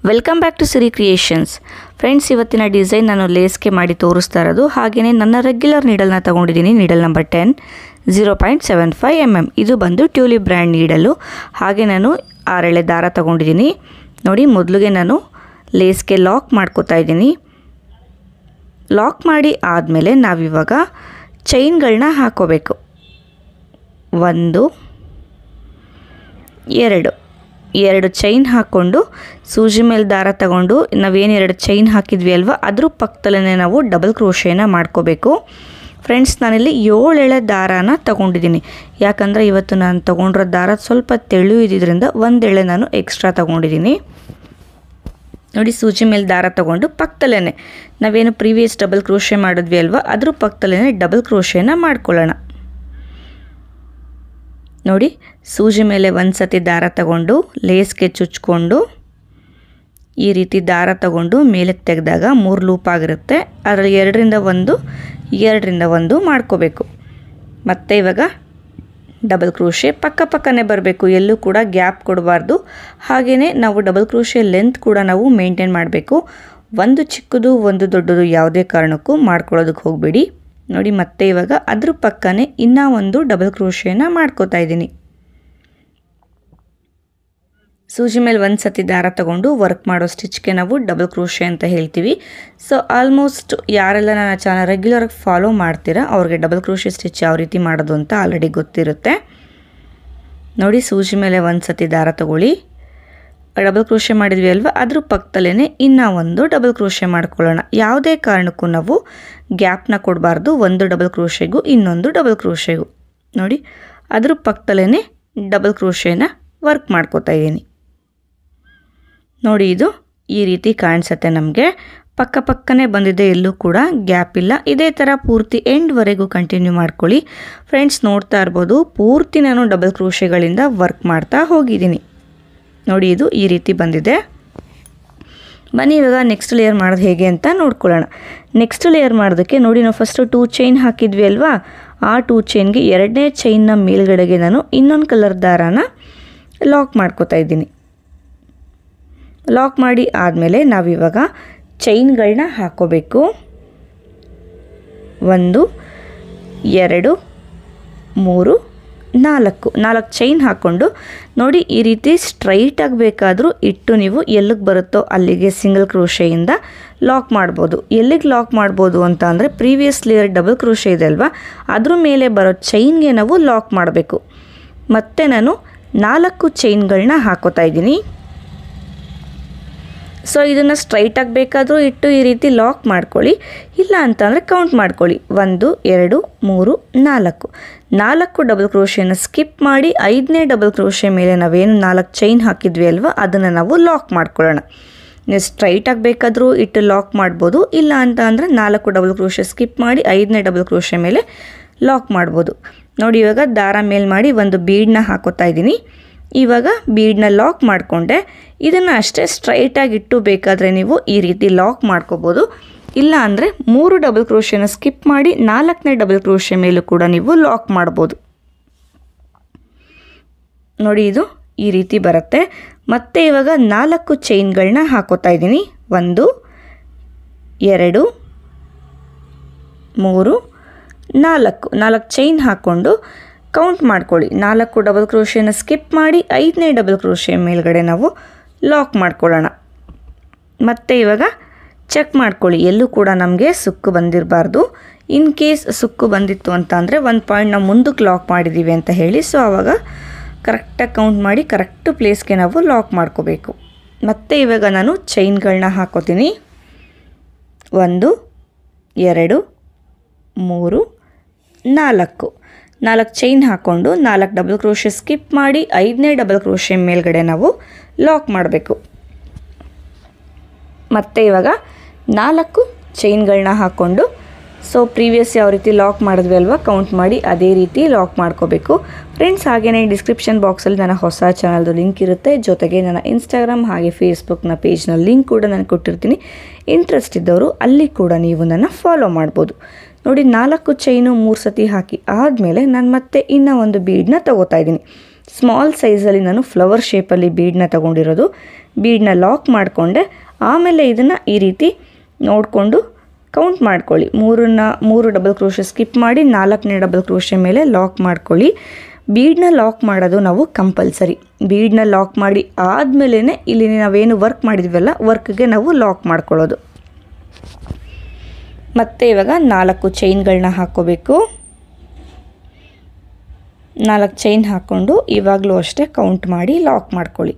welcome back to Siri creations friends ಇವತ್ತಿನ design ನಾನು ಲೇಸ್ಗೆ ಮಾಡಿ ತೋರಿಸ್ತಾ ಇರೋದು ಹಾಗೆಯೇ ನನ್ನ ರೆಗ್ಯುಲರ್ ನೀಡಲ್ನ ತೊಗೊಂಡಿದ್ದೀನಿ needle number ten zero point seven five M M ಇದು ಬಂದು ಟ್ಯೂಲಿಪ್ ಬ್ರ್ಯಾಂಡ್ ನೀಡಲು ಹಾಗೆ ನಾನು ಆರೆಳೆ ದಾರ ತೊಗೊಂಡಿದ್ದೀನಿ ನೋಡಿ ಮೊದಲಿಗೆ ನಾನು ಲೇಸ್ಗೆ ಲಾಕ್ ಮಾಡ್ಕೋತಾ ಇದ್ದೀನಿ ಲಾಕ್ ಮಾಡಿ ಆದಮೇಲೆ ನಾವಿವಾಗ ಚೈನ್ಗಳನ್ನ ಹಾಕೋಬೇಕು ಒಂದು ಎರಡು ಎರಡು ಚೈನ್ ಹಾಕ್ಕೊಂಡು ಸೂಜಿ ಮೇಲೆ ದಾರ ತಗೊಂಡು ನಾವೇನು ಎರಡು ಚೈನ್ ಹಾಕಿದ್ವಿ ಅಲ್ವಾ ಅದ್ರ ಪಕ್ಕದಲ್ಲೇ ನಾವು ಡಬಲ್ ಕ್ರೋಶೇನ ಮಾಡ್ಕೋಬೇಕು ಫ್ರೆಂಡ್ಸ್ ನಾನಿಲ್ಲಿ ಏಳೆಳೆ ದಾರಾನ ತಗೊಂಡಿದ್ದೀನಿ ಯಾಕಂದರೆ ಇವತ್ತು ನಾನು ತೊಗೊಂಡಿರೋ ದಾರ ಸ್ವಲ್ಪ ತೆಳು ಇದ್ದಿದ್ದರಿಂದ ಒಂದೆಳೆ ನಾನು ಎಕ್ಸ್ಟ್ರಾ ತಗೊಂಡಿದ್ದೀನಿ ನೋಡಿ ಸೂಜಿ ಮೇಲೆ ದಾರ ತಗೊಂಡು ಪಕ್ಕದಲ್ಲೇ ನಾವೇನು ಪ್ರೀವಿಯಸ್ ಡಬಲ್ ಕ್ರೋಶೆ ಮಾಡಿದ್ವಿ ಅಲ್ವಾ ಅದ್ರ ಪಕ್ಕದಲ್ಲೇ ಡಬಲ್ ಕ್ರೋಶೇನ ಮಾಡ್ಕೊಳ್ಳೋಣ ನೋಡಿ ಸೂಜಿ ಮೇಲೆ ಒಂದು ಸತಿ ದಾರ ತಗೊಂಡು ಲೇಸ್ಗೆ ಚುಚ್ಕೊಂಡು ಈ ರೀತಿ ದಾರ ತಗೊಂಡು ಮೇಲಕ್ಕೆ ತೆಗೆದಾಗ ಮೂರು ಲೂಪ್ ಆಗಿರುತ್ತೆ ಅದರಲ್ಲಿ ಎರಡರಿಂದ ಒಂದು ಎರಡರಿಂದ ಒಂದು ಮಾಡ್ಕೋಬೇಕು ಮತ್ತು ಇವಾಗ ಡಬಲ್ ಕ್ರೋಶೆ ಪಕ್ಕ ಪಕ್ಕನೇ ಬರಬೇಕು ಎಲ್ಲೂ ಕೂಡ ಗ್ಯಾಪ್ ಕೊಡಬಾರ್ದು ಹಾಗೆಯೇ ನಾವು ಡಬಲ್ ಕ್ರೋಶೆ ಲೆಂತ್ ಕೂಡ ನಾವು ಮೇಂಟೈನ್ ಮಾಡಬೇಕು ಒಂದು ಚಿಕ್ಕದು ಒಂದು ದೊಡ್ಡದು ಯಾವುದೇ ಕಾರಣಕ್ಕೂ ಮಾಡ್ಕೊಳ್ಳೋದಕ್ಕೆ ಹೋಗಬೇಡಿ ನೋಡಿ ಮತ್ತೆ ಇವಾಗ ಅದ್ರ ಪಕ್ಕನೇ ಇನ್ನೂ ಒಂದು ಡಬಲ್ ಕ್ರೋಶೆನ ಮಾಡ್ಕೋತಾ ಇದ್ದೀನಿ ಸೂಜಿ ಮೇಲೆ ಒಂದು ಸತಿ ದಾರ ತಗೊಂಡು ವರ್ಕ್ ಮಾಡೋ ಸ್ಟಿಚ್ಗೆ ನಾವು ಡಬಲ್ ಕ್ರೋಶೆ ಅಂತ ಹೇಳ್ತೀವಿ ಸೊ ಆಲ್ಮೋಸ್ಟ್ ಯಾರೆಲ್ಲ ನನ್ನ ಚಾನಲ್ ರೆಗ್ಯುಲರಾಗಿ ಫಾಲೋ ಮಾಡ್ತೀರಾ ಅವ್ರಿಗೆ ಡಬಲ್ ಕ್ರೋಶೆ ಸ್ಟಿಚ್ ಯಾವ ರೀತಿ ಮಾಡೋದು ಅಂತ ಆಲ್ರೆಡಿ ಗೊತ್ತಿರುತ್ತೆ ನೋಡಿ ಸೂಜಿ ಮೇಲೆ ಒಂದು ಸತಿ ದಾರ ತಗೊಳ್ಳಿ ಡಬಲ್ ಕ್ರೋಶೆ ಮಾಡಿದ್ವಿ ಅಲ್ವಾ ಅದ್ರ ಪಕ್ಕದಲ್ಲೇ ಇನ್ನೂ ಒಂದು ಡಬಲ್ ಕ್ರೋಶೆ ಮಾಡ್ಕೊಳ್ಳೋಣ ಯಾವುದೇ ಕಾರಣಕ್ಕೂ ನಾವು ಗ್ಯಾಪ್ನ ಕೊಡಬಾರ್ದು ಒಂದು ಡಬಲ್ ಕ್ರೋಶೆಗೂ ಇನ್ನೊಂದು ಡಬಲ್ ಕ್ರೋಶೆಗೂ ನೋಡಿ ಅದ್ರ ಪಕ್ಕದಲ್ಲೇ ಡಬಲ್ ಕ್ರೋಶೆನ ವರ್ಕ್ ಮಾಡ್ಕೋತಾ ಇದ್ದೀನಿ ನೋಡಿ ಇದು ಈ ರೀತಿ ಕಾಣಿಸುತ್ತೆ ನಮಗೆ ಪಕ್ಕ ಪಕ್ಕನೇ ಬಂದಿದೆ ಎಲ್ಲೂ ಕೂಡ ಗ್ಯಾಪ್ ಇಲ್ಲ ಇದೇ ಥರ ಪೂರ್ತಿ ಎಂಡ್ವರೆಗೂ ಕಂಟಿನ್ಯೂ ಮಾಡ್ಕೊಳ್ಳಿ ಫ್ರೆಂಡ್ಸ್ ನೋಡ್ತಾ ಇರ್ಬೋದು ಪೂರ್ತಿ ನಾನು ಡಬಲ್ ಕ್ರೋಶೆಗಳಿಂದ ವರ್ಕ್ ಮಾಡ್ತಾ ಹೋಗಿದ್ದೀನಿ ನೋಡಿ ಇದು ಈ ರೀತಿ ಬಂದಿದೆ ಬನ್ನಿ ಇವಾಗ ನೆಕ್ಸ್ಟ್ ಲೇಯರ್ ಮಾಡೋದು ಹೇಗೆ ಅಂತ ನೋಡ್ಕೊಳ್ಳೋಣ ನೆಕ್ಸ್ಟ್ ಲೇಯರ್ ಮಾಡೋದಕ್ಕೆ ನೋಡಿ ನಾವು ಫಸ್ಟು ಟೂ ಚೈನ್ ಹಾಕಿದ್ವಿ ಅಲ್ವಾ ಆ ಟೂ ಚೈನ್ಗೆ ಎರಡನೇ ಚೈನ್ನ ಮೇಲ್ಗಡೆಗೆ ನಾನು ಇನ್ನೊಂದು ಕಲರ್ ದಾರಾನ ಲಾಕ್ ಮಾಡ್ಕೋತಾ ಇದ್ದೀನಿ ಲಾಕ್ ಮಾಡಿ ಆದಮೇಲೆ ನಾವಿವಾಗ ಚೈನ್ಗಳನ್ನ ಹಾಕೋಬೇಕು ಒಂದು ಎರಡು ಮೂರು ನಾಲ್ಕು ನಾಲ್ಕು ಚೈನ್ ಹಾಕ್ಕೊಂಡು ನೋಡಿ ಈ ರೀತಿ ಸ್ಟ್ರೈಟಾಗಿ ಬೇಕಾದರೂ ಇಟ್ಟು ನೀವು ಎಲ್ಲಿಗೆ ಬರುತ್ತೋ ಅಲ್ಲಿಗೆ ಸಿಂಗಲ್ ಕ್ರೋಶೆಯಿಂದ ಲಾಕ್ ಮಾಡ್ಬೋದು ಎಲ್ಲಿಗೆ ಲಾಕ್ ಮಾಡ್ಬೋದು ಅಂತ ಅಂದರೆ ಪ್ರೀವಿಯಸ್ ಲೇಯರ್ ಡಬಲ್ ಕ್ರೋಶೆ ಇದೆ ಅಲ್ವಾ ಅದ್ರ ಮೇಲೆ ಬರೋ ಚೈನ್ಗೆ ನಾವು ಲಾಕ್ ಮಾಡಬೇಕು ಮತ್ತು ನಾನು ನಾಲ್ಕು ಚೈನ್ಗಳನ್ನ ಹಾಕೋತಾ ಇದ್ದೀನಿ ಸೊ ಇದನ್ನು ಸ್ಟ್ರೈಟಾಗಿ ಬೇಕಾದರೂ ಇಟ್ಟು ಈ ರೀತಿ ಲಾಕ್ ಮಾಡ್ಕೊಳ್ಳಿ ಇಲ್ಲ ಅಂತಂದರೆ ಕೌಂಟ್ ಮಾಡ್ಕೊಳ್ಳಿ ಒಂದು ಎರಡು ಮೂರು ನಾಲ್ಕು ನಾಲ್ಕು ಡಬಲ್ ಕ್ರೋಶೆನ ಸ್ಕಿಪ್ ಮಾಡಿ ಐದನೇ ಡಬಲ್ ಕ್ರೋಶೆ ಮೇಲೆ ನಾವೇನು ನಾಲ್ಕು ಚೈನ್ ಹಾಕಿದ್ವಿ ಅಲ್ವಾ ಅದನ್ನು ನಾವು ಲಾಕ್ ಮಾಡ್ಕೊಳ್ಳೋಣ ನೀವು ಸ್ಟ್ರೈಟಾಗಿ ಬೇಕಾದರೂ ಇಟ್ಟು ಲಾಕ್ ಮಾಡ್ಬೋದು ಇಲ್ಲ ಅಂತ ಅಂದರೆ ನಾಲ್ಕು ಡಬಲ್ ಕ್ರೋಶೆ ಸ್ಕಿಪ್ ಮಾಡಿ ಐದನೇ ಡಬಲ್ ಕ್ರೋಶೆ ಮೇಲೆ ಲಾಕ್ ಮಾಡ್ಬೋದು ನೋಡಿ ಇವಾಗ ದಾರ ಮೇಲೆ ಮಾಡಿ ಒಂದು ಬೀಡನ್ನ ಹಾಕೋತಾ ಇದ್ದೀನಿ ಇವಾಗ ಬೀಡನ್ನ ಲಾಕ್ ಮಾಡಿಕೊಂಡೆ ಇದನ್ನು ಅಷ್ಟೇ ಸ್ಟ್ರೈಟಾಗಿ ಇಟ್ಟು ಬೇಕಾದರೆ ನೀವು ಈ ರೀತಿ ಲಾಕ್ ಮಾಡ್ಕೋಬೋದು ಇಲ್ಲ ಅಂದರೆ ಮೂರು ಡಬಲ್ ಕ್ರೋಶೆನ ಸ್ಕಿಪ್ ಮಾಡಿ ನಾಲ್ಕನೇ ಡಬಲ್ ಕ್ರೋಶೆ ಮೇಲೂ ಕೂಡ ನೀವು ಲಾಕ್ ಮಾಡ್ಬೋದು ನೋಡಿ ಇದು ಈ ರೀತಿ ಬರುತ್ತೆ ಮತ್ತು ಇವಾಗ ನಾಲ್ಕು ಚೈನ್ಗಳನ್ನ ಹಾಕೋತಾ ಇದ್ದೀನಿ ಒಂದು ಎರಡು ಮೂರು ನಾಲ್ಕು ನಾಲ್ಕು ಚೈನ್ ಹಾಕ್ಕೊಂಡು ಕೌಂಟ್ ಮಾಡ್ಕೊಳ್ಳಿ ನಾಲ್ಕು ಡಬಲ್ ಕ್ರೋಶೆನ ಸ್ಕಿಪ್ ಮಾಡಿ ಐದನೇ ಡಬಲ್ ಕ್ರೋಶೆ ಮೇಲ್ಗಡೆ ನಾವು ಲಾಕ್ ಮಾಡ್ಕೊಳ್ಳೋಣ ಮತ್ತು ಇವಾಗ ಚೆಕ್ ಮಾಡ್ಕೊಳ್ಳಿ ಎಲ್ಲೂ ಕೂಡ ನಮಗೆ ಸುಕ್ಕು ಬಂದಿರಬಾರ್ದು ಇನ್ ಕೇಸ್ ಸುಕ್ಕು ಬಂದಿತ್ತು ಅಂತ ಅಂದರೆ ಒಂದು ಪಾಯಿಂಟ್ ನಾವು ಮುಂದಕ್ಕೆ ಲಾಕ್ ಮಾಡಿದ್ದೀವಿ ಅಂತ ಹೇಳಿ ಸೊ ಆವಾಗ ಕರೆಕ್ಟಾಗಿ ಕೌಂಟ್ ಮಾಡಿ ಕರೆಕ್ಟು ಪ್ಲೇಸ್ಗೆ ನಾವು ಲಾಕ್ ಮಾಡ್ಕೋಬೇಕು ಮತ್ತು ಇವಾಗ ನಾನು ಚೈನ್ಗಳನ್ನ ಹಾಕೋತೀನಿ ಒಂದು ಎರಡು ಮೂರು ನಾಲ್ಕು ನಾಲ್ಕು ಚೈನ್ ಹಾಕ್ಕೊಂಡು ನಾಲ್ಕು ಡಬಲ್ ಕ್ರೋಶೆ ಸ್ಕಿಪ್ ಮಾಡಿ ಐದನೇ ಡಬಲ್ ಕ್ರೋಶೆ ಮೇಲ್ಗಡೆ ನಾವು ಲಾಕ್ ಮಾಡಬೇಕು ಮತ್ತು ಇವಾಗ ನಾಲ್ಕು ಚೈನ್ಗಳನ್ನ ಹಾಕ್ಕೊಂಡು ಸೊ ಪ್ರೀವಿಯಸ್ ಯಾವ ರೀತಿ ಲಾಕ್ ಮಾಡಿದ್ವಿ ಅಲ್ವಾ ಕೌಂಟ್ ಮಾಡಿ ಅದೇ ರೀತಿ ಲಾಕ್ ಮಾಡ್ಕೋಬೇಕು ಫ್ರೆಂಡ್ಸ್ ಹಾಗೆಯೇ ಡಿಸ್ಕ್ರಿಪ್ಷನ್ ಬಾಕ್ಸಲ್ಲಿ ನನ್ನ ಹೊಸ ಚಾನಲ್ದು ಲಿಂಕ್ ಇರುತ್ತೆ ಜೊತೆಗೆ ನನ್ನ ಇನ್ಸ್ಟಾಗ್ರಾಮ್ ಹಾಗೆ ಫೇಸ್ಬುಕ್ನ ಪೇಜ್ನ ಲಿಂಕ್ ಕೂಡ ನಾನು ಕೊಟ್ಟಿರ್ತೀನಿ ಇಂಟ್ರೆಸ್ಟ್ ಇದ್ದವರು ಅಲ್ಲಿ ಕೂಡ ನೀವು ನನ್ನ ಫಾಲೋ ಮಾಡ್ಬೋದು ನೋಡಿ ನಾಲ್ಕು ಚೈನು ಮೂರು ಸತಿ ಹಾಕಿ ಆದಮೇಲೆ ನಾನು ಮತ್ತೆ ಇನ್ನೂ ಒಂದು ಬೀಡನ್ನ ತಗೋತಾ ಇದ್ದೀನಿ ಸ್ಮಾಲ್ ಸೈಜಲ್ಲಿ ನಾನು ಫ್ಲವರ್ ಶೇಪಲ್ಲಿ ಬೀಡನ್ನ ತಗೊಂಡಿರೋದು ಬೀಡನ್ನ ಲಾಕ್ ಮಾಡಿಕೊಂಡೆ ಆಮೇಲೆ ಇದನ್ನು ಈ ರೀತಿ ನೋಡಿಕೊಂಡು ಕೌಂಟ್ ಮಾಡ್ಕೊಳ್ಳಿ ಮೂರನ್ನ ಮೂರು ಡಬಲ್ ಕ್ರೋಶೆ ಸ್ಕಿಪ್ ಮಾಡಿ ನಾಲ್ಕನೇ ಡಬಲ್ ಕ್ರೋಶೆ ಮೇಲೆ ಲಾಕ್ ಮಾಡ್ಕೊಳ್ಳಿ ಬೀಡನ್ನ ಲಾಕ್ ಮಾಡೋದು ನಾವು ಕಂಪಲ್ಸರಿ ಬೀಡನ್ನ ಲಾಕ್ ಮಾಡಿ ಆದಮೇಲೆ ಇಲ್ಲಿ ನಾವೇನು ವರ್ಕ್ ಮಾಡಿದ್ವಲ್ಲ ವರ್ಕ್ಗೆ ನಾವು ಲಾಕ್ ಮಾಡ್ಕೊಳ್ಳೋದು ಮತ್ತು ಇವಾಗ ನಾಲ್ಕು ಚೈನ್ಗಳನ್ನ ಹಾಕ್ಕೋಬೇಕು ನಾಲ್ಕು ಚೈನ್ ಹಾಕ್ಕೊಂಡು ಇವಾಗಲೂ ಅಷ್ಟೇ ಕೌಂಟ್ ಮಾಡಿ ಲಾಕ್ ಮಾಡ್ಕೊಳ್ಳಿ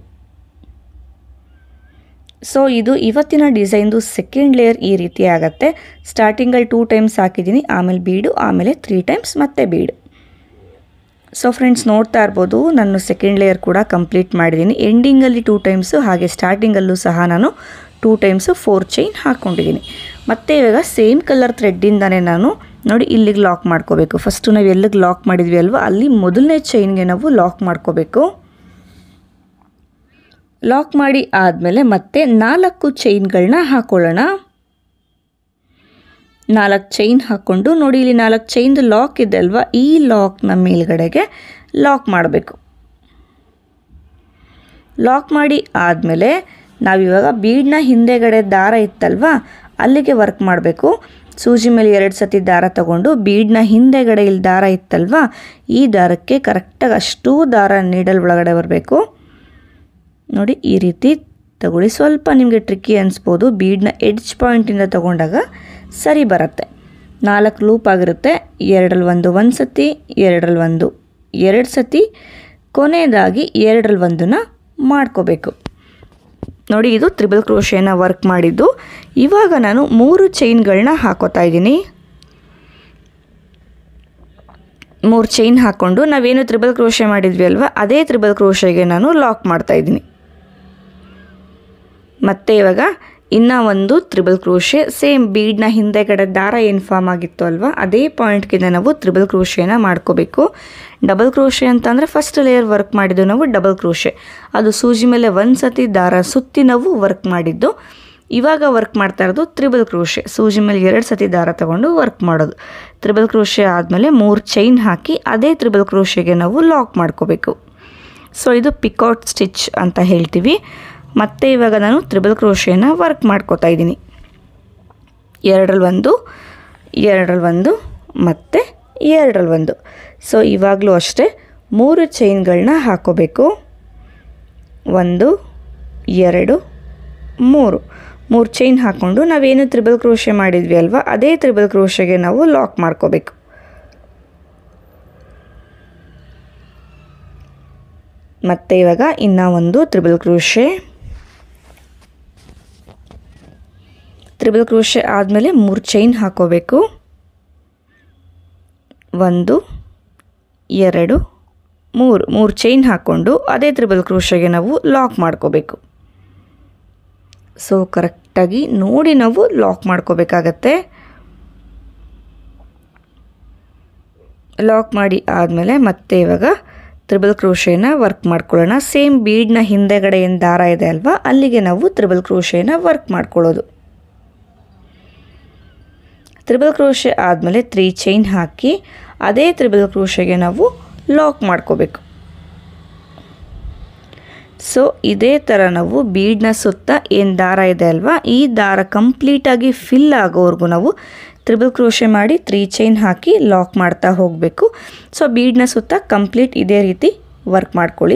ಸೊ ಇದು ಇವತ್ತಿನ ಡಿಸೈನ್ದು ಸೆಕೆಂಡ್ ಲೇಯರ್ ಈ ರೀತಿ ಆಗುತ್ತೆ ಸ್ಟಾರ್ಟಿಂಗಲ್ಲಿ ಟೂ ಟೈಮ್ಸ್ ಹಾಕಿದ್ದೀನಿ ಆಮೇಲೆ ಬೀಡು ಆಮೇಲೆ ತ್ರೀ ಟೈಮ್ಸ್ ಮತ್ತೆ ಬೀಡು ಸೊ ಫ್ರೆಂಡ್ಸ್ ನೋಡ್ತಾ ಇರ್ಬೋದು ನಾನು ಸೆಕೆಂಡ್ ಲೇಯರ್ ಕೂಡ ಕಂಪ್ಲೀಟ್ ಮಾಡಿದ್ದೀನಿ ಎಂಡಿಂಗಲ್ಲಿ ಟೂ ಟೈಮ್ಸು ಹಾಗೆ ಸ್ಟಾರ್ಟಿಂಗಲ್ಲೂ ಸಹ ನಾನು ಟೂ ಟೈಮ್ಸು ಫೋರ್ ಚೈನ್ ಹಾಕ್ಕೊಂಡಿದ್ದೀನಿ ಮತ್ತು ಇವಾಗ ಸೇಮ್ ಕಲರ್ ಥ್ರೆಡ್ಡಿಂದನೇ ನಾನು ನೋಡಿ ಇಲ್ಲಿಗೆ ಲಾಕ್ ಮಾಡ್ಕೋಬೇಕು ಫಸ್ಟು ನಾವು ಎಲ್ಲಿಗೆ ಲಾಕ್ ಮಾಡಿದ್ವಿ ಅಲ್ವಾ ಅಲ್ಲಿ ಮೊದಲನೇ ಚೈನ್ಗೆ ನಾವು ಲಾಕ್ ಮಾಡ್ಕೋಬೇಕು ಲಾಕ್ ಮಾಡಿ ಆದಮೇಲೆ ಮತ್ತೆ ನಾಲ್ಕು ಚೈನ್ಗಳನ್ನ ಹಾಕೊಳ್ಳೋಣ ನಾಲ್ಕು ಚೈನ್ ಹಾಕ್ಕೊಂಡು ನೋಡಿ ಇಲ್ಲಿ ನಾಲ್ಕು ಚೈನ್ದು ಲಾಕ್ ಇದೆ ಅಲ್ವಾ ಈ ಲಾಕ್ನ ಮೇಲ್ಗಡೆಗೆ ಲಾಕ್ ಮಾಡಬೇಕು ಲಾಕ್ ಮಾಡಿ ಆದಮೇಲೆ ನಾವಿವಾಗ ಬೀಡ್ನ ಹಿಂದೆಗಡೆ ದಾರ ಇತ್ತಲ್ವಾ ಅಲ್ಲಿಗೆ ವರ್ಕ್ ಮಾಡಬೇಕು ಸೂಜಿ ಮೇಲೆ ಎರಡು ಸತಿ ದಾರ ತಗೊಂಡು ಬೀಡ್ನ ಹಿಂದೆಗಡೆ ಇಲ್ಲಿ ದಾರ ಇತ್ತಲ್ವಾ ಈ ದಾರಕ್ಕೆ ಕರೆಕ್ಟಾಗಿ ಅಷ್ಟೂ ದಾರ ನೀಡಲ್ ಒಳಗಡೆ ಬರಬೇಕು ನೋಡಿ ಈ ರೀತಿ ತಗೊಳ್ಳಿ ಸ್ವಲ್ಪ ನಿಮಗೆ ಟ್ರಿಕ್ಕಿ ಅನಿಸ್ಬೋದು ಬೀಡ್ನ ಎಡ್ಜ್ ಪಾಯಿಂಟಿಂದ ತಗೊಂಡಾಗ ಸರಿ ಬರುತ್ತೆ ನಾಲ್ಕು ಲೂಪ್ ಆಗಿರುತ್ತೆ ಎರಡರಲ್ಲಿ ಒಂದು ಒಂದು ಸತಿ ಎರಡರಲ್ಲಿ ಒಂದು ಎರಡು ಸತಿ ಕೊನೆಯದಾಗಿ ಎರಡರಲ್ಲಿ ಒಂದನ್ನು ಮಾಡ್ಕೋಬೇಕು ನೋಡಿ ಇದು ತ್ರಿಬಲ್ ಕ್ರೋಶೇನ ವರ್ಕ್ ಮಾಡಿದ್ದು ಇವಾಗ ನಾನು ಮೂರು ಚೈನ್ಗಳನ್ನ ಹಾಕೋತಾ ಇದ್ದೀನಿ ಮೂರು ಚೈನ್ ಹಾಕ್ಕೊಂಡು ನಾವೇನು ತ್ರಿಬಲ್ ಕ್ರೋಶೆ ಮಾಡಿದ್ವಿ ಅಲ್ವಾ ಅದೇ ತ್ರಿಬಲ್ ಕ್ರೋಶೆಗೆ ನಾನು ಲಾಕ್ ಮಾಡ್ತಾ ಇದ್ದೀನಿ ಮತ್ತು ಇವಾಗ ಇನ್ನೂ ಒಂದು ತ್ರಿಬಲ್ ಕ್ರೋಶೆ ಸೇಮ್ ಬೀಡ್ನ ಹಿಂದೆಗಡೆ ದಾರ ಏನು ಫಾರ್ಮ್ ಆಗಿತ್ತು ಅಲ್ವಾ ಅದೇ ಪಾಯಿಂಟ್ಗೆ ನಾವು ತ್ರಿಬಲ್ ಕ್ರೋಶೆನ ಮಾಡ್ಕೋಬೇಕು ಡಬಲ್ ಕ್ರೋಶೆ ಅಂತಂದರೆ ಫಸ್ಟ್ ಲೇಯರ್ ವರ್ಕ್ ಮಾಡಿದ್ದು ನಾವು ಡಬಲ್ ಕ್ರೋಶೆ ಅದು ಸೂಜಿ ಮೇಲೆ ಒಂದು ಸತಿ ದಾರ ಸುತ್ತಿ ನಾವು ವರ್ಕ್ ಮಾಡಿದ್ದು ಇವಾಗ ವರ್ಕ್ ಮಾಡ್ತಾ ಇರೋದು ತ್ರಿಬಲ್ ಕ್ರೋಶೆ ಸೂಜಿ ಮೇಲೆ ಎರಡು ಸತಿ ದಾರ ತಗೊಂಡು ವರ್ಕ್ ಮಾಡೋದು ತ್ರಿಬಲ್ ಕ್ರೋಶೆ ಆದಮೇಲೆ ಮೂರು ಚೈನ್ ಹಾಕಿ ಅದೇ ತ್ರಿಬಲ್ ಕ್ರೋಶೆಗೆ ನಾವು ಲಾಕ್ ಮಾಡ್ಕೋಬೇಕು ಸೊ ಇದು ಪಿಕೌಟ್ ಸ್ಟಿಚ್ ಅಂತ ಹೇಳ್ತೀವಿ ಮತ್ತು ಇವಾಗ ನಾನು ತ್ರಿಬಲ್ ಕ್ರೋಶೇನ ವರ್ಕ್ ಮಾಡ್ಕೋತಾ ಇದ್ದೀನಿ ಎರಡರಲ್ಲಿ ಒಂದು ಎರಡರಲ್ಲಿ ಒಂದು ಮತ್ತು ಎರಡರಲ್ಲಿ ಒಂದು ಸೊ ಇವಾಗಲೂ ಅಷ್ಟೇ ಮೂರು ಚೈನ್ಗಳನ್ನ ಹಾಕೋಬೇಕು ಒಂದು ಎರಡು ಮೂರು ಮೂರು ಚೈನ್ ಹಾಕ್ಕೊಂಡು ನಾವೇನು ತ್ರಿಬಲ್ ಕ್ರೋಶೆ ಮಾಡಿದ್ವಿ ಅಲ್ವಾ ಅದೇ ತ್ರಿಬಲ್ ಕ್ರೋಶೆಗೆ ನಾವು ಲಾಕ್ ಮಾಡ್ಕೋಬೇಕು ಮತ್ತು ಇವಾಗ ಇನ್ನೂ ಒಂದು ತ್ರಿಬಲ್ ಕ್ರೋಶೆ ತ್ರಿಬಲ್ ಕ್ರೋಶೆ ಆದಮೇಲೆ ಮೂರು ಚೈನ್ ಹಾಕೋಬೇಕು ಒಂದು ಎರಡು ಮೂರು ಮೂರು ಚೈನ್ ಹಾಕ್ಕೊಂಡು ಅದೇ ತ್ರಿಬಲ್ ಕ್ರೋಶೆಗೆ ನಾವು ಲಾಕ್ ಮಾಡ್ಕೋಬೇಕು ಸೊ ಕರೆಕ್ಟಾಗಿ ನೋಡಿ ನಾವು ಲಾಕ್ ಮಾಡ್ಕೋಬೇಕಾಗತ್ತೆ ಲಾಕ್ ಮಾಡಿ ಆದಮೇಲೆ ಮತ್ತೆ ಇವಾಗ ತ್ರಿಬಲ್ ಕ್ರೋಶೇನ ವರ್ಕ್ ಮಾಡ್ಕೊಳ್ಳೋಣ ಸೇಮ್ ಬೀಡ್ನ ಹಿಂದೆಗಡೆ ಏನು ದಾರ ಇದೆ ಅಲ್ವಾ ಅಲ್ಲಿಗೆ ನಾವು ತ್ರಿಬಲ್ ಕ್ರೋಶೇನ ವರ್ಕ್ ಮಾಡ್ಕೊಳ್ಳೋದು ತ್ರಿಬಲ್ ಕ್ರೋಶೆ ಆದಮೇಲೆ ತ್ರೀ ಚೈನ್ ಹಾಕಿ ಅದೇ ತ್ರಿಬಲ್ ಕ್ರೋಶೆಗೆ ನಾವು ಲಾಕ್ ಮಾಡ್ಕೋಬೇಕು ಸೊ ಇದೇ ಥರ ನಾವು ಬೀಡ್ನ ಸುತ್ತ ಏನು ದಾರ ಇದೆ ಅಲ್ವಾ ಈ ದಾರ ಕಂಪ್ಲೀಟಾಗಿ ಫಿಲ್ ಆಗೋವರೆಗೂ ನಾವು ತ್ರಿಬಲ್ ಕ್ರೋಶೆ ಮಾಡಿ ತ್ರೀ ಚೈನ್ ಹಾಕಿ ಲಾಕ್ ಮಾಡ್ತಾ ಹೋಗಬೇಕು ಸೊ ಬೀಡ್ನ ಸುತ್ತ ಕಂಪ್ಲೀಟ್ ಇದೇ ರೀತಿ ವರ್ಕ್ ಮಾಡ್ಕೊಳ್ಳಿ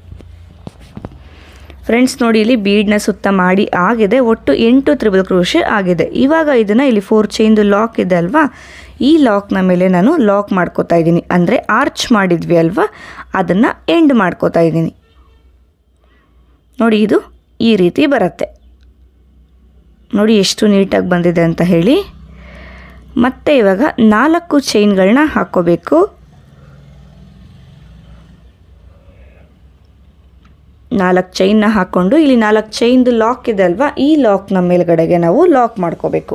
ಫ್ರೆಂಡ್ಸ್ ನೋಡಿ ಇಲ್ಲಿ ಬೀಡ್ನ ಸುತ್ತ ಮಾಡಿ ಆಗಿದೆ ಒಟ್ಟು ಎಂಟು ತ್ರಿಬಲ್ ಕ್ರೋಶೆ ಆಗಿದೆ ಇವಾಗ ಇದನ್ನು ಇಲ್ಲಿ ಫೋರ್ ಚೈನ್ದು ಲಾಕ್ ಇದೆ ಅಲ್ವಾ ಈ ಲಾಕ್ನ ಮೇಲೆ ನಾನು ಲಾಕ್ ಮಾಡ್ಕೋತಾ ಇದ್ದೀನಿ ಅಂದರೆ ಆರ್ಚ್ ಮಾಡಿದ್ವಿ ಅಲ್ವಾ ಅದನ್ನು ಎಂಡ್ ಮಾಡ್ಕೋತಾ ಇದ್ದೀನಿ ನೋಡಿ ಇದು ಈ ರೀತಿ ಬರುತ್ತೆ ನೋಡಿ ಎಷ್ಟು ನೀಟಾಗಿ ಬಂದಿದೆ ಅಂತ ಹೇಳಿ ಮತ್ತೆ ಇವಾಗ ನಾಲ್ಕು ಚೈನ್ಗಳನ್ನ ಹಾಕ್ಕೋಬೇಕು ನಾಲ್ಕು ಚೈನ್ನ ಹಾಕ್ಕೊಂಡು ಇಲ್ಲಿ ನಾಲ್ಕು ಚೈನ್ದು ಲಾಕ್ ಇದೆ ಅಲ್ವಾ ಈ ಲಾಕ್ನ ಮೇಲ್ಗಡೆಗೆ ನಾವು ಲಾಕ್ ಮಾಡ್ಕೋಬೇಕು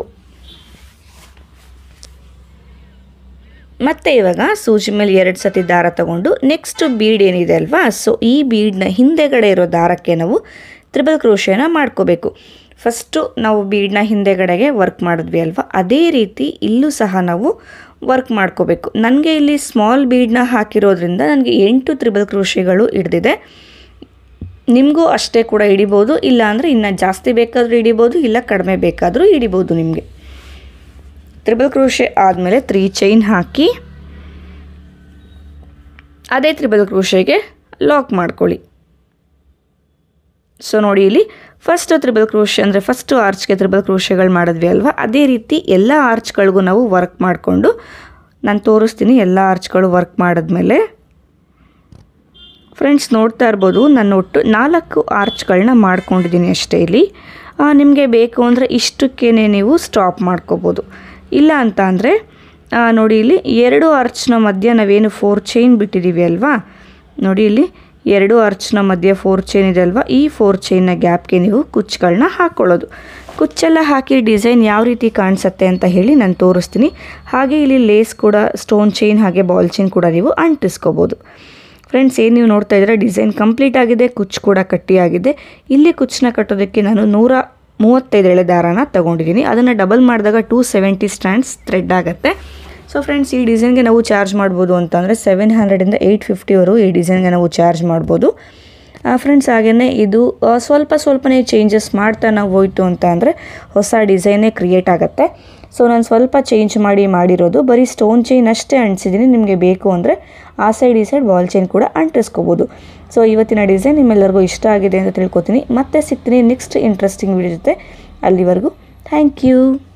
ಮತ್ತೆ ಇವಾಗ ಸೂಜಿ ಮೇಲೆ ಎರಡು ಸತಿ ದಾರ ತಗೊಂಡು ನೆಕ್ಸ್ಟ್ ಬೀಡ್ ಏನಿದೆ ಅಲ್ವಾ ಸೊ ಈ ಬೀಡ್ನ ಹಿಂದೆಗಡೆ ಇರೋ ದಾರಕ್ಕೆ ನಾವು ತ್ರಿಬಲ್ ಕ್ರೋಶೇನ ಮಾಡ್ಕೋಬೇಕು ಫಸ್ಟು ನಾವು ಬೀಡ್ನ ಹಿಂದೆಗಡೆಗೆ ವರ್ಕ್ ಮಾಡಿದ್ವಿ ಅಲ್ವಾ ಅದೇ ರೀತಿ ಇಲ್ಲೂ ಸಹ ನಾವು ವರ್ಕ್ ಮಾಡ್ಕೋಬೇಕು ನನಗೆ ಇಲ್ಲಿ ಸ್ಮಾಲ್ ಬೀಡನ್ನ ಹಾಕಿರೋದ್ರಿಂದ ನನಗೆ ಎಂಟು ತ್ರಿಬಲ್ ಕ್ರೋಶೆಗಳು ಹಿಡ್ದಿದೆ ನಿಮಗೂ ಅಷ್ಟೇ ಕೂಡ ಹಿಡಿಬೋದು ಇಲ್ಲ ಅಂದರೆ ಇನ್ನು ಜಾಸ್ತಿ ಬೇಕಾದರೂ ಹಿಡಿಬೋದು ಇಲ್ಲ ಕಡಿಮೆ ಬೇಕಾದರೂ ಹಿಡಿಬೋದು ನಿಮಗೆ ತ್ರಿಬಲ್ ಕ್ರೋಶೆ ಆದಮೇಲೆ ತ್ರೀ ಚೈನ್ ಹಾಕಿ ಅದೇ ತ್ರಿಬಲ್ ಕ್ರೋಶೆಗೆ ಲಾಕ್ ಮಾಡ್ಕೊಳ್ಳಿ ಸೊ ನೋಡಿ ಇಲ್ಲಿ ಫಸ್ಟು ತ್ರಿಬಲ್ ಕ್ರೋಶೆ ಅಂದರೆ ಫಸ್ಟು ಆರ್ಚ್ಗೆ ತ್ರಿಬಲ್ ಕ್ರೋಶೆಗಳು ಮಾಡಿದ್ವಿ ಅಲ್ವಾ ಅದೇ ರೀತಿ ಎಲ್ಲ ಆರ್ಚ್ಗಳಿಗೂ ನಾವು ವರ್ಕ್ ಮಾಡಿಕೊಂಡು ನಾನು ತೋರಿಸ್ತೀನಿ ಎಲ್ಲ ಆರ್ಚ್ಗಳು ವರ್ಕ್ ಮಾಡಿದ್ಮೇಲೆ ಫ್ರೆಂಡ್ಸ್ ನೋಡ್ತಾ ಇರ್ಬೋದು ನಾನು ಒಟ್ಟು ನಾಲ್ಕು ಆರ್ಚ್ಗಳನ್ನ ಮಾಡ್ಕೊಂಡಿದ್ದೀನಿ ಅಷ್ಟೇ ಇಲ್ಲಿ ನಿಮಗೆ ಬೇಕು ಅಂದರೆ ಇಷ್ಟಕ್ಕೇ ನೀವು ಸ್ಟಾಪ್ ಮಾಡ್ಕೋಬೋದು ಇಲ್ಲ ಅಂತ ಅಂದರೆ ನೋಡಿ ಇಲ್ಲಿ ಎರಡು ಆರ್ಚ್ನ ಮಧ್ಯ ನಾವೇನು ಫೋರ್ ಚೈನ್ ಬಿಟ್ಟಿದ್ದೀವಿ ಅಲ್ವಾ ನೋಡಿ ಇಲ್ಲಿ ಎರಡು ಆರ್ಚ್ನ ಮಧ್ಯೆ ಫೋರ್ ಚೈನ್ ಇದೆ ಅಲ್ವಾ ಈ ಫೋರ್ ಚೈನ್ನ ಗ್ಯಾಪ್ಗೆ ನೀವು ಕುಚ್ಚುಗಳನ್ನ ಹಾಕ್ಕೊಳ್ಳೋದು ಕುಚ್ಚೆಲ್ಲ ಹಾಕಿ ಡಿಸೈನ್ ಯಾವ ರೀತಿ ಕಾಣಿಸುತ್ತೆ ಅಂತ ಹೇಳಿ ನಾನು ತೋರಿಸ್ತೀನಿ ಹಾಗೆ ಇಲ್ಲಿ ಲೇಸ್ ಕೂಡ ಸ್ಟೋನ್ ಚೈನ್ ಹಾಗೆ ಬಾಲ್ ಚೈನ್ ಕೂಡ ನೀವು ಅಂಟಿಸ್ಕೋಬೋದು ಫ್ರೆಂಡ್ಸ್ ಏನು ನೀವು ನೋಡ್ತಾ ಇದ್ದೀರಾ ಡಿಸೈನ್ ಕಂಪ್ಲೀಟ್ ಆಗಿದೆ ಕುಚ್ಚು ಕೂಡ ಕಟ್ಟಿ ಆಗಿದೆ ಇಲ್ಲಿ ಕುಚ್ಚನ್ನ ಕಟ್ಟೋದಕ್ಕೆ ನಾನು ನೂರ ಮೂವತ್ತೈದು ಎಳೆ ದಾರಾನ ತೊಗೊಂಡಿದ್ದೀನಿ ಅದನ್ನು ಡಬಲ್ ಮಾಡಿದಾಗ ಟೂ ಸೆವೆಂಟಿ ಸ್ಟ್ಯಾಂಡ್ಸ್ ಥ್ರೆಡ್ ಆಗುತ್ತೆ ಸೊ ಫ್ರೆಂಡ್ಸ್ ಈ ಡಿಸೈನ್ಗೆ ನಾವು ಚಾರ್ಜ್ ಮಾಡ್ಬೋದು ಅಂತಂದರೆ ಸೆವೆನ್ ಹಂಡ್ರೆಡಿಂದ ಏಯ್ಟ್ ಫಿಫ್ಟಿವರೆಗೂ ಈ ಡಿಸೈನ್ಗೆ ನಾವು ಚಾರ್ಜ್ ಮಾಡ್ಬೋದು ಫ್ರೆಂಡ್ಸ್ ಹಾಗೆಯೇ ಇದು ಆ, ಸ್ವಲ್ಪ ಸ್ವಲ್ಪನೇ ಚೇಂಜಸ್ ಮಾಡ್ತಾ ನಾವು ಹೋಯ್ತು ಅಂತ ಅಂದರೆ ಹೊಸ ಡಿಸೈನೇ ಕ್ರಿಯೇಟ್ ಆಗುತ್ತೆ ಸೊ ನಾನು ಸ್ವಲ್ಪ ಚೇಂಜ್ ಮಾಡಿ ಮಾಡಿರೋದು ಬರೀ ಸ್ಟೋನ್ ಚೈನ್ ಅಷ್ಟೇ ಅಂಟಿಸಿದ್ದೀನಿ ನಿಮಗೆ ಬೇಕು ಅಂದರೆ ಆ ಸೈಡ್ ಈ ಸೈಡ್ ಬಾಲ್ ಚೈನ್ ಕೂಡ ಅಂಟಿಸ್ಕೋಬೋದು ಸೊ ಇವತ್ತಿನ ಡಿಸೈನ್ ನಿಮ್ಮೆಲ್ಲರಿಗೂ ಇಷ್ಟ ಆಗಿದೆ ಅಂತ ತಿಳ್ಕೊತೀನಿ ಮತ್ತೆ ಸಿಗ್ತೀನಿ ನೆಕ್ಸ್ಟ್ ಇಂಟ್ರೆಸ್ಟಿಂಗ್ ವಿಡಿಯೋ ಜೊತೆ ಅಲ್ಲಿವರೆಗೂ ಥ್ಯಾಂಕ್ ಯು